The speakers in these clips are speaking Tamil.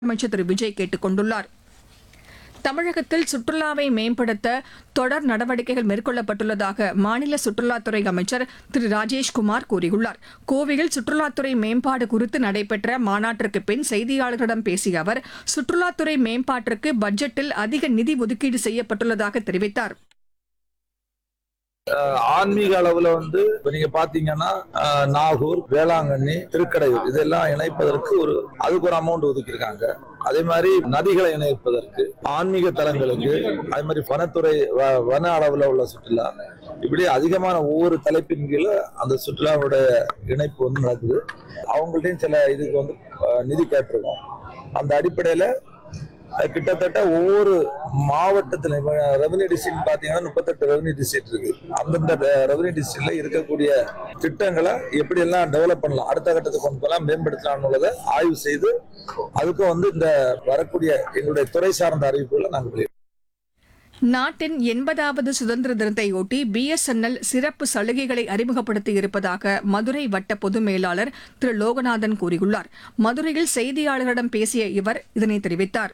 அமைச்சர் திரு விஜய் கேட்டுக் கொண்டுள்ளார் தமிழகத்தில் சுற்றுலாவை மேம்படுத்த தொடர் நடவடிக்கைகள் மேற்கொள்ளப்பட்டுள்ளதாக மாநில சுற்றுலாத்துறை அமைச்சர் திரு ராஜேஷ்குமார் கூறியுள்ளார் கோவையில் சுற்றுலாத்துறை மேம்பாடு குறித்து நடைபெற்ற மாநாட்டிற்கு பின் செய்தியாளர்களிடம் பேசிய அவர் சுற்றுலாத்துறை மேம்பாட்டிற்கு பட்ஜெட்டில் அதிக நிதி ஒதுக்கீடு செய்யப்பட்டுள்ளதாக தெரிவித்தார் ஆன்மீக அளவுல வந்து இப்ப நீங்க பாத்தீங்கன்னா அஹ், நாகூர் வேளாங்கண்ணி திருக்கடையூர் இதெல்லாம் இணைப்பதற்கு ஒரு அதுக்கு ஒரு அமௌண்ட் ஒதுக்கியிருக்காங்க அதே மாதிரி நதிகளை இணைப்பதற்கு ஆன்மீக தலங்களுக்கு அதே மாதிரி வனத்துறை வ- வன அளவுல உள்ள சுற்றுலா இப்படி அதிகமான ஒவ்வொரு தலைப்பின் கீழே அந்த சுற்றுலாவுடைய இணைப்பு வந்து நடக்குது அவங்கள்ட்டையும் சில இதுக்கு வந்து அஹ், நிதி கேட்டிருக்கோம் அந்த அடிப்படையில அஹ், கிட்டத்தட்ட ஒவ்வொரு மாவட்டத்துல ரெவன்யூ டிஸ்ட்ரிக்ட் பாத்தீங்கன்னா முப்பத்தெட்டு ரெவன்யூ டிஸ்ட்ரிக்ட் இருக்கு அந்தந்த ரெவன்யூ டிஸ்ட்ரிக்ட்ல இருக்கக்கூடிய திட்டங்களை எப்படி எல்லாம் டெவலப் பண்ணலாம் அடுத்த கட்டத்துக்கு கொண்டு போகலாம் மேம்படுத்தலாம்ன்றத ஆய்வு செய்து அதுக்கும் வந்து இந்த வரக்கூடிய எங்களுடைய துறை சார்ந்த அறிவிப்புகளை நாங்கள் வெளியிடுவோம். நாட்டின் எண்பதாவது சுதந்திர தினத்தையொட்டி பிஎஸ்என்எல் சிறப்பு சலுகைகளை அறிமுகப்படுத்தி இருப்பதாக மதுரை வட்ட பொது மேலாளர் திரு லோகநாதன் கூறியுள்ளார் மதுரையில் செய்தியாளர்களிடம் பேசிய இவர் இதனை தெரிவித்தார்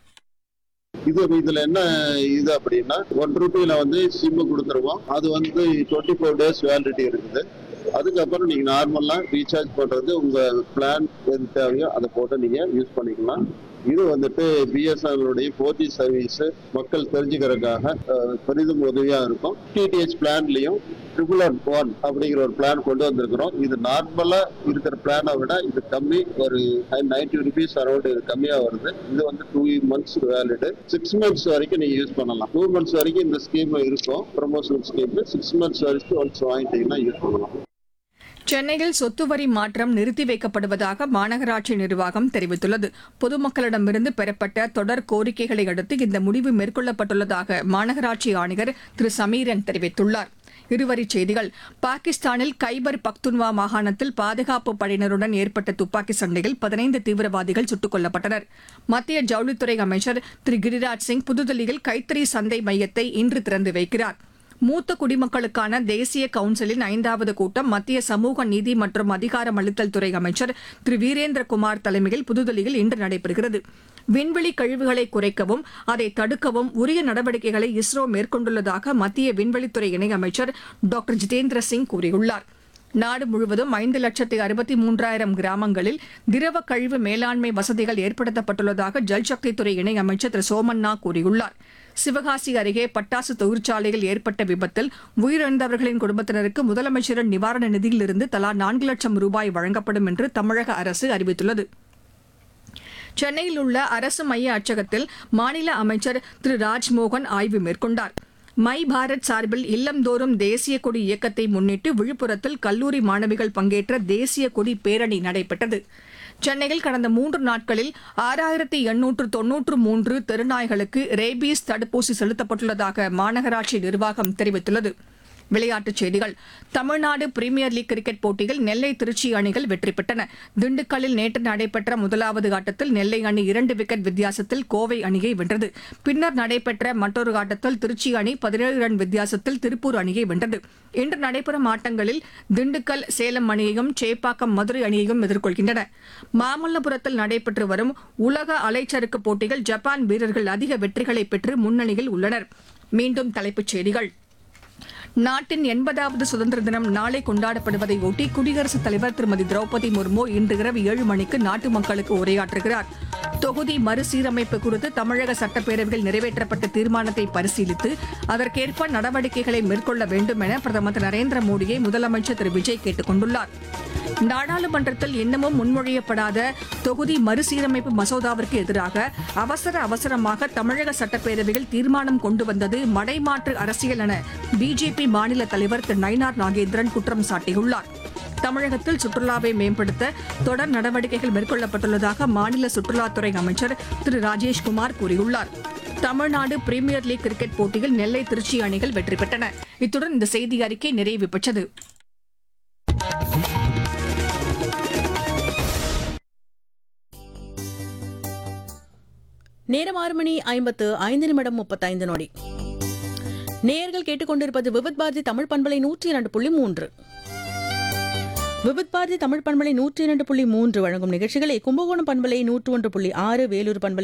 இது இதுல என்ன இது அப்படின்னா ஒன் ருபியில வந்து சிம்மு கொடுத்துருவோம் அது வந்து டுவெண்ட்டி ஃபோர் டேஸ் வேலிடிட்டி இருக்குது அதுக்கப்புறம் நீங்க நார்மலா ரீசார்ஜ் பண்றது உங்க பிளான் எது தேவையோ அதை போட்டு நீங்க யூஸ் பண்ணிக்கலாம் இது வந்துட்டு பிஎஸ்என்எலுடைய ஃபோர் ஜி சர்வீஸ் மக்கள் தெரிஞ்சுக்கிறதுக்காக அஹ், பெரிதும் உதவியா இருக்கும் டிடிஹெச் பிளான்லயும் ட்ரிபிள் ஒன் ஒன் அப்படிங்கிற ஒரு பிளான் கொண்டு வந்திருக்கிறோம் இது நார்மலா இருக்கிற பிளானை விட இது கம்மி ஒரு நைன்டி ருபீஸ் அரௌண்ட் இது கம்மியா வருது இது வந்து two months valid six months வரைக்கும் நீங்க யூஸ் பண்ணலாம் டூ மந்த்ஸ் வரைக்கும் இந்த ஸ்கீம் இருக்கும் ப்ரொமோஷனல் ஸ்கீம் சிக்ஸ் மந்த்ஸ் வரைக்கும் ஒன்ஸ் வாங்கிட்டீங்கன்னா யூஸ் பண்ணலாம் சென்னையில் சொத்து வரி மாற்றம் நிறுத்தி வைக்கப்படுவதாக மாநகராட்சி நிர்வாகம் தெரிவித்துள்ளது பொதுமக்களிடமிருந்து பெறப்பட்ட தொடர் கோரிக்கைகளை அடுத்து இந்த முடிவு மேற்கொள்ளப்பட்டுள்ளதாக மாநகராட்சி ஆணையர் திரு சமீரன் தெரிவித்துள்ளார் இருவரிச் செய்திகள் பாகிஸ்தானில் கைபர் பக்துன்வா மாகாணத்தில் பாதுகாப்பு படையினருடன் ஏற்பட்ட துப்பாக்கி சண்டையில் பதினைந்து தீவிரவாதிகள் சுட்டுக் கொல்லப்பட்டனர் மத்திய ஜவுளித்துறை அமைச்சர் திரு கிரிராஜ் சிங் புதுதில்லியில் கைத்தறி சந்தை மையத்தை இன்று திறந்து வைக்கிறார் மூத்த குடிமக்களுக்கான தேசிய கவுன்சிலின் ஐந்தாவது கூட்டம் மத்திய சமூக நீதி மற்றும் அதிகாரமளித்தல் துறை அமைச்சர் திரு வீரேந்திரகுமார் தலைமையில் புதுதில்லியில் இன்று நடைபெறுகிறது விண்வெளி கழிவுகளை குறைக்கவும் அதை தடுக்கவும் உரிய நடவடிக்கைகளை இஸ்ரோ மேற்கொண்டுள்ளதாக மத்திய விண்வெளித்துறை இணையமைச்சர் டாக்டர் ஜிதேந்திர சிங் கூறியுள்ளார் நாடு முழுவதும் ஐந்து லட்சத்து அறுபத்தி மூன்றாயிரம் கிராமங்களில் திரவ கழிவு மேலாண்மை வசதிகள் ஏற்படுத்தப்பட்டுள்ளதாக ஜல்சக்தித்துறை இணையமைச்சர் திரு சோமண்ணா கூறியுள்ளார் சிவகாசி அருகே பட்டாசு தொழிற்சாலையில் ஏற்பட்ட விபத்தில் உயிரிழந்தவர்களின் குடும்பத்தினருக்கு முதலமைச்சரின் நிவாரண நிதியிலிருந்து தலா நான்கு லட்சம் ரூபாய் வழங்கப்படும் என்று தமிழக அரசு அறிவித்துள்ளது சென்னையில் உள்ள அரசு மைய அச்சகத்தில் மாநில அமைச்சர் திரு ராஜ்மோகன் ஆய்வு மேற்கொண்டார் மை பாரத் சார்பில் இல்லந்தோறும் தேசிய கொடி இயக்கத்தை முன்னிட்டு விழுப்புரத்தில் கல்லூரி மாணவிகள் பங்கேற்ற தேசிய கொடி பேரணி நடைபெற்றது சென்னையில் கடந்த மூன்று நாட்களில் ஆறாயிரத்தி எண்ணூற்று தொன்னூற்று மூன்று தெருநாய்களுக்கு ரேபீஸ் தடுப்பூசி செலுத்தப்பட்டுள்ளதாக மாநகராட்சி நிர்வாகம் தெரிவித்துள்ளது விளையாட்டுச் செய்திகள் தமிழ்நாடு பிரீமியர் லீக் கிரிக்கெட் போட்டியில் நெல்லை திருச்சி அணிகள் வெற்றி பெற்றன திண்டுக்கல்லில் நேற்று நடைபெற்ற முதலாவது ஆட்டத்தில் நெல்லை அணி இரண்டு விக்கெட் வித்தியாசத்தில் கோவை அணியை வென்றது பின்னர் நடைபெற்ற மற்றொரு ஆட்டத்தில் திருச்சி அணி பதினேழு ரன் வித்தியாசத்தில் திருப்பூர் அணியை வென்றது இன்று நடைபெறும் ஆட்டங்களில் திண்டுக்கல் சேலம் அணியையும் சேப்பாக்கம் மதுரை அணியையும் எதிர்கொள்கின்றன மாமல்லபுரத்தில் நடைபெற்று வரும் உலக அலைச்சறுக்கு போட்டியில் ஜப்பான் வீரர்கள் அதிக வெற்றிகளை பெற்று முன்னணியில் உள்ளனர் மீண்டும் தலைப்புச் செய்திகள் நாட்டின் எண்பதாவது சுதந்திர தினம் நாளை கொண்டாடப்படுவதை ஒட்டி குடியரசுத் தலைவர் திருமதி திரௌபதி முர்மு இன்று இரவு ஏழு மணிக்கு நாட்டு மக்களுக்கு உரையாற்றுகிறார் தொகுதி மறுசீரமைப்பு குறித்து தமிழக சட்டப்பேரவையில் நிறைவேற்றப்பட்ட தீர்மானத்தை பரிசீலித்து அதற்கேற்ப நடவடிக்கைகளை மேற்கொள்ள வேண்டும் என பிரதமர் திரு நரேந்திர மோடியை முதலமைச்சர் திரு விஜய் கேட்டுக் கொண்டுள்ளார் நாடாளுமன்றத்தில் இன்னமும் முன்மொழியப்படாத தொகுதி மறுசீரமைப்பு மசோதாவிற்கு எதிராக அவசர அவசரமாக தமிழக சட்டப்பேரவையில் தீர்மானம் கொண்டு வந்தது மடைமாற்று அரசியல் என பிஜேபி மாநில தலைவர் திரு நயினார் நாகேந்திரன் குற்றம் சாட்டியுள்ளார் தமிழகத்தில் சுற்றுலாவை மேம்படுத்த தொடர் நடவடிக்கைகள் மேற்கொள்ளப்பட்டுள்ளதாக மாநில சுற்றுலாத்துறை அமைச்சர் திரு ராஜேஷ்குமார் கூறியுள்ளார் தமிழ்நாடு பிரீமியர் லீக் கிரிக்கெட் போட்டியில் நெல்லை திருச்சி அணிகள் வெற்றி பெற்றன இத்துடன் இந்த செய்தி அறிக்கை நிறைவு பெற்றது நேரம் ஆறு மணி ஐம்பத்து ஐந்து நிமிடம் முப்பத்தைந்து நொடி நேயர்கள் கேட்டுக்கொண்டிருப்பது விவித் பாரதி தமிழ் பண்பலை நூற்றி இரண்டு புள்ளி மூன்று விவித் பாரதி தமிழ் பண்பலை நூற்றி இரண்டு புள்ளி மூன்று வழங்கும் நிகழ்ச்சிகளை கும்பகோணம் பண்பலை நூற்று ஒன்று புள்ளி ஆறு வேலூர் பண்பலை